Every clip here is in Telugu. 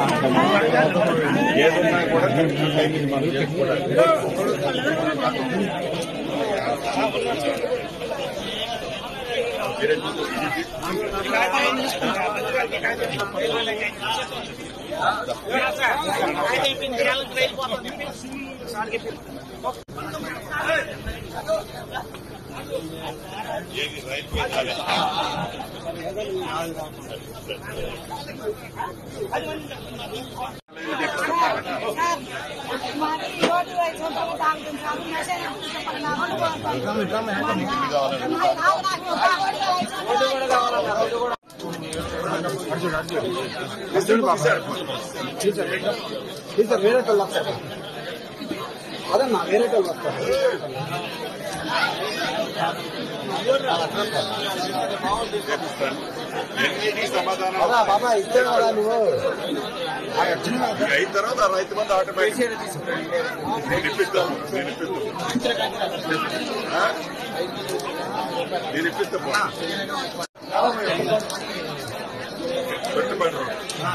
ఏదున్నా కూడా టైమింగ్ మనం చేసుకోవడానికి వేరే వాళ్ళు వస్తారు అదన్నా వేరే వాళ్ళు వస్తారు ఎన్నిటికి సమాధానం అదా బాబా ఇస్తే కదా నువ్వు అయిన తర్వాత ఆ రైతు మంది ఆటోమేటిక్ నేను ఇప్పిస్తాను నేను ఇప్పిస్తాను ఆ? నేను ఇప్పిస్తాను పెట్టుబడి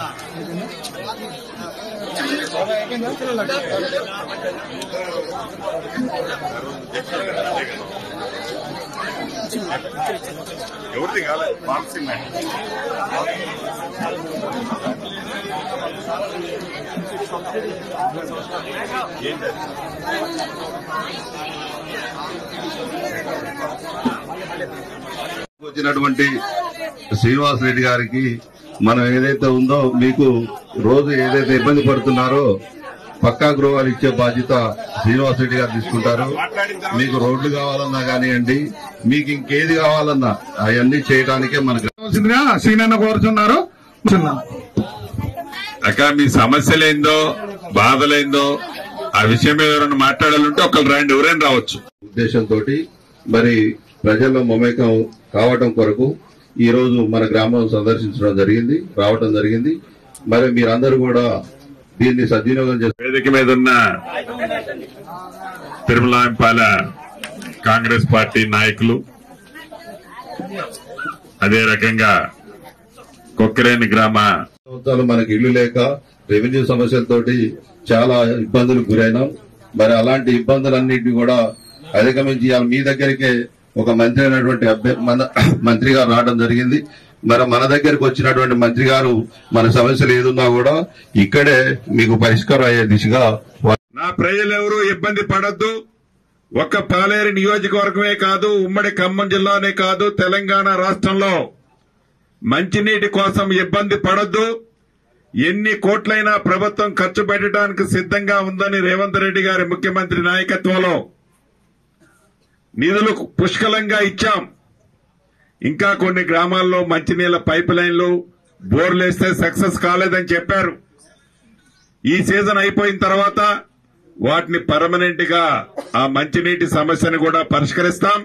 ఎవరిది కాలేదు మార్క్సింగ్ ఏంటి వచ్చినటువంటి శ్రీనివాస్ రెడ్డి గారికి మనం ఏదైతే ఉందో మీకు రోజు ఏదైతే ఇబ్బంది పడుతున్నారో పక్కా గృహాలు ఇచ్చే బాధ్యత శ్రీనివాస్ రెడ్డి గారు తీసుకుంటారు మీకు రోడ్లు కావాలన్నా కానివ్వండి మీకు ఇంకేది కావాలన్నా అవన్నీ చేయడానికే మనకు కావాల్సిందిగా సీనన్న కోరుతున్నారు కూర్చున్నాం. అక్క మీ సమస్యలేందో బాధలేందో ఆ విషయం మీద ఎవరైనా మాట్లాడాలంటే ఒకళ్ళు రండి ఎవరైనా రావచ్చు ఉద్దేశంతో మరి ప్రజల్లో మమేకం కావటం కొరకు ఈ రోజు మన గ్రామం సందర్శించడం జరిగింది రావటం జరిగింది మరి మీరందరూ కూడా దీన్ని సద్వినియోగం చేస్తారు వేదిక మీద ఉన్న తిరుమలాంపాల కాంగ్రెస్ పార్టీ నాయకులు అదే రకంగా కొక్కిరేని గ్రామ సంవత్సరాలు మనకి ఇల్లు లేక రెవెన్యూ సమస్యలతోటి చాలా ఇబ్బందులకు గురైనాం మరి అలాంటి ఇబ్బందులన్నింటినీ కూడా అధిగమించి ఇవాళ మీ దగ్గరికే ఒక మంత్రి అయినటువంటి అభ్య- మన మంత్రి గారు రావడం జరిగింది మరి మన దగ్గరకు వచ్చినటువంటి మంత్రి గారు మన సమస్యలు ఏదున్నా కూడా ఇక్కడే మీకు పరిష్కారం అయ్యే దిశగా వా- నా ప్రజలెవరూ ఇబ్బంది పడద్దు ఒక్క పాలేరు నియోజకవర్గమే కాదు ఉమ్మడి ఖమ్మం జిల్లానే కాదు తెలంగాణ రాష్ట్రంలో మంచినీటి కోసం ఇబ్బంది పడొద్దు ఎన్ని కోట్లైనా ప్రభుత్వం ఖర్చు పెట్టడానికి సిద్ధంగా ఉందని రేవంత్ రెడ్డి గారి ముఖ్యమంత్రి నాయకత్వంలో నిధులు పుష్కలంగా ఇచ్చాం ఇంకా కొన్ని గ్రామాల్లో మంచినీళ్ల పైప్ లైన్లు బోర్లేస్తే సక్సెస్ కాలేదని చెప్పారు ఈ సీజన్ అయిపోయిన తర్వాత వాటిని పర్మనెంట్ గా ఆ మంచినీటి సమస్యను కూడా పరిష్కరిస్తాం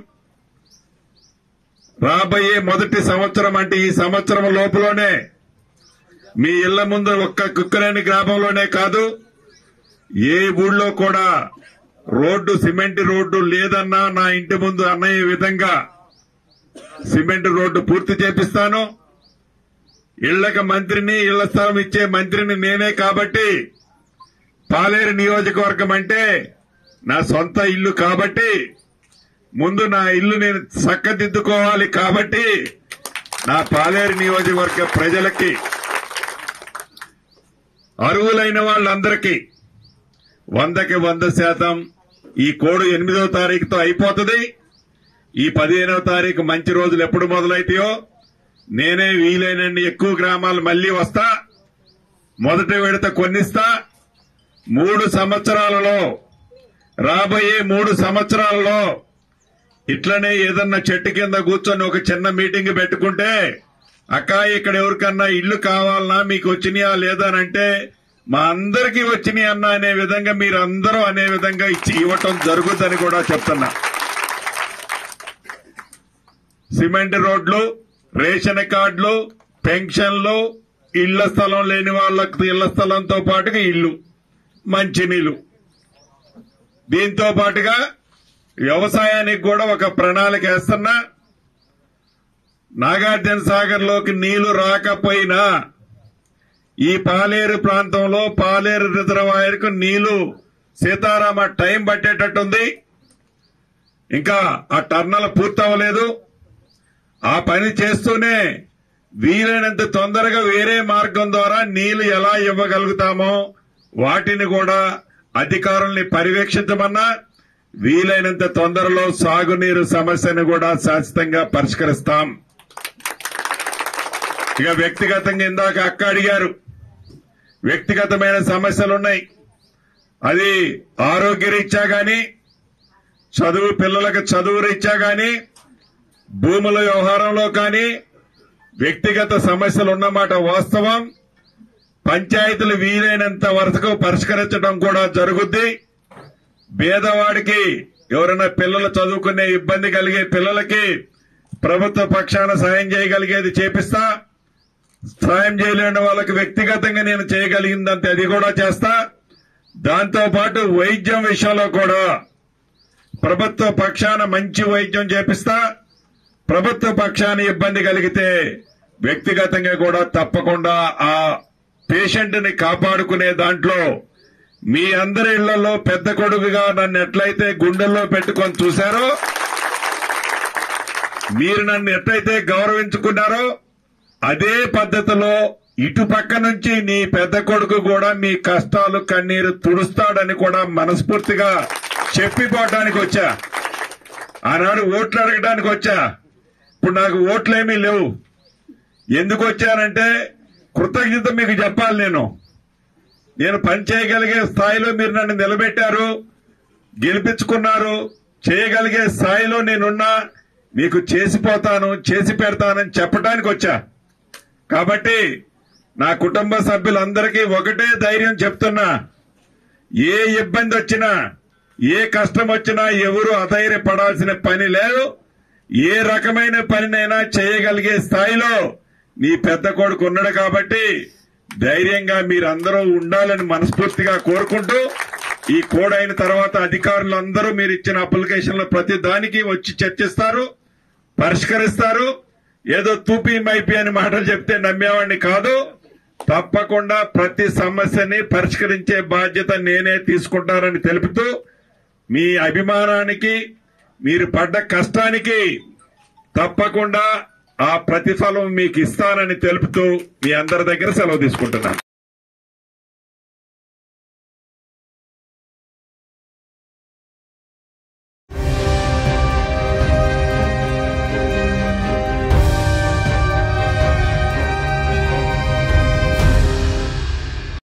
రాబోయే మొదటి సంవత్సరం అంటే ఈ సంవత్సరం లోపలనే మీ ఇళ్ల ముందు ఒక్క కుక్కలేని గ్రామంలోనే కాదు ఏ ఊళ్ళో కూడా రోడ్డు సిమెంట్ రోడ్డు లేదన్నా నా ఇంటి ముందు అన్నయ్య విధంగా సిమెంట్ రోడ్డు పూర్తి చేపిస్తాను ఇళ్లకు మంత్రిని ఇళ్ల స్థలం ఇచ్చే మంత్రిని నేనే కాబట్టి పాలేరు నియోజకవర్గం అంటే నా సొంత ఇల్లు కాబట్టి ముందు నా ఇల్లు నేను చక్కదిద్దుకోవాలి కాబట్టి నా పాలేరు నియోజకవర్గ ప్రజలకి అర్హులైన వాళ్ళందరికీ వందకి వంద శాతం ఈ కోడు ఎనిమిదవ తారీఖుతో అయిపోతుంది ఈ పదిహేనవ తారీఖు మంచి రోజులు ఎప్పుడు మొదలైతాయో నేనే వీలైనన్ని ఎక్కువ గ్రామాలు మళ్లీ వస్తా మొదటి విడత కొన్నిస్తా మూడు సంవత్సరాలలో రాబోయే మూడు సంవత్సరాలలో ఇట్లనే ఏదన్నా చెట్టు కింద కూర్చొని ఒక చిన్న మీటింగ్ పెట్టుకుంటే అక్క ఇక్కడ ఎవరికన్నా ఇల్లు కావాలన్నా మీకు వచ్చినాయా లేదా అని అంటే మా అందరికీ వచ్చినాయి అన్న అనే విధంగా మీరు అందరూ అనే విధంగా ఇచ్చి ఇవ్వటం జరుగుతుందని కూడా చెప్తున్నా సిమెంట్ రోడ్లు రేషన్ కార్డులు పెన్షన్లు ఇళ్ల స్థలం లేని వాళ్ళకు ఇళ్ల స్థలంతో పాటుగా ఇల్లు మంచినీళ్లు దీంతో పాటుగా వ్యవసాయానికి కూడా ఒక ప్రణాళిక వేస్తున్నా నాగార్జున సాగర్ లోకి నీళ్లు రాకపోయినా ఈ పాలేరు ప్రాంతంలో పాలేరు రిజర్వాయర్ కు నీళ్లు సీతారామ టైం పట్టేటట్టుంది ఇంకా ఆ టర్నల్ పూర్తవలేదు ఆ పని చేస్తూనే వీలైనంత తొందరగా వేరే మార్గం ద్వారా నీళ్లు ఎలా ఇవ్వగలుగుతామో వాటిని కూడా అధికారుల్ని పర్యవేక్షించమన్నా వీలైనంత తొందరలో సాగునీరు సమస్యను కూడా శాశ్వతంగా పరిష్కరిస్తాం ఇక వ్యక్తిగతంగా ఇందాక అక్క అడిగారు వ్యక్తిగతమైన సమస్యలున్నాయి అది ఆరోగ్య రీత్యా గాని చదువు పిల్లలకు చదువు రీత్యా గాని భూముల వ్యవహారంలో కానీ వ్యక్తిగత సమస్యలు ఉన్నమాట వాస్తవం పంచాయతీలు వీలైనంత వరకు పరిష్కరించడం కూడా జరుగుద్ది పేదవాడికి ఎవరైనా పిల్లలు చదువుకునే ఇబ్బంది కలిగే పిల్లలకి ప్రభుత్వ పక్షాన సాయం చేయగలిగేది చేపిస్తా సాయం చేయలేని వాళ్ళకి వ్యక్తిగతంగా నేను చేయగలిగిందంతే అది కూడా చేస్తా దాంతో పాటు వైద్యం విషయంలో కూడా ప్రభుత్వ పక్షాన మంచి వైద్యం చేపిస్తా ప్రభుత్వ పక్షాన ఇబ్బంది కలిగితే వ్యక్తిగతంగా కూడా తప్పకుండా ఆ పేషెంట్ ని కాపాడుకునే దాంట్లో మీ అందరి ఇళ్లలో పెద్ద కొడుకుగా నన్ను ఎట్లయితే గుండెల్లో పెట్టుకొని చూశారో మీరు నన్ను ఎట్లయితే గౌరవించుకున్నారో అదే పద్ధతిలో ఇటు పక్క నుంచి నీ పెద్ద కొడుకు కూడా మీ కష్టాలు కన్నీరు తుడుస్తాడని కూడా మనస్ఫూర్తిగా చెప్పిపోవటానికి వచ్చా ఆనాడు ఓట్లు అడగడానికి వచ్చా ఇప్పుడు నాకు ఓట్లేమీ లేవు ఎందుకు వచ్చానంటే కృతజ్ఞత మీకు చెప్పాలి నేను నేను పని చేయగలిగే స్థాయిలో మీరు నన్ను నిలబెట్టారు గెలిపించుకున్నారు చేయగలిగే స్థాయిలో నేనున్నా మీకు చేసిపోతాను చేసి పెడతానని చెప్పడానికి వచ్చా కాబట్టి నా కుటుంబ సభ్యులందరికీ ఒకటే ధైర్యం చెప్తున్నా ఏ ఇబ్బంది వచ్చినా ఏ కష్టం వచ్చినా ఎవరు అధైర్యపడాల్సిన పని లేదు ఏ రకమైన పనినైనా చేయగలిగే స్థాయిలో నీ పెద్ద కొడుకు ఉన్నాడు కాబట్టి ధైర్యంగా మీరందరూ ఉండాలని మనస్ఫూర్తిగా కోరుకుంటూ ఈ కోడ్ అయిన తర్వాత అధికారులందరూ మీరు ఇచ్చిన అప్లికేషన్ల ప్రతి దానికి వచ్చి చర్చిస్తారు పరిష్కరిస్తారు ఏదో తూపీ మైపీ అని మాటలు చెప్తే నమ్మేవాడిని కాదు తప్పకుండా ప్రతి సమస్యని పరిష్కరించే బాధ్యత నేనే తీసుకుంటానని తెలుపుతూ మీ అభిమానానికి మీరు పడ్డ కష్టానికి తప్పకుండా ఆ ప్రతిఫలం మీకు ఇస్తానని తెలుపుతూ మీ అందరి దగ్గర సెలవు తీసుకుంటున్నాను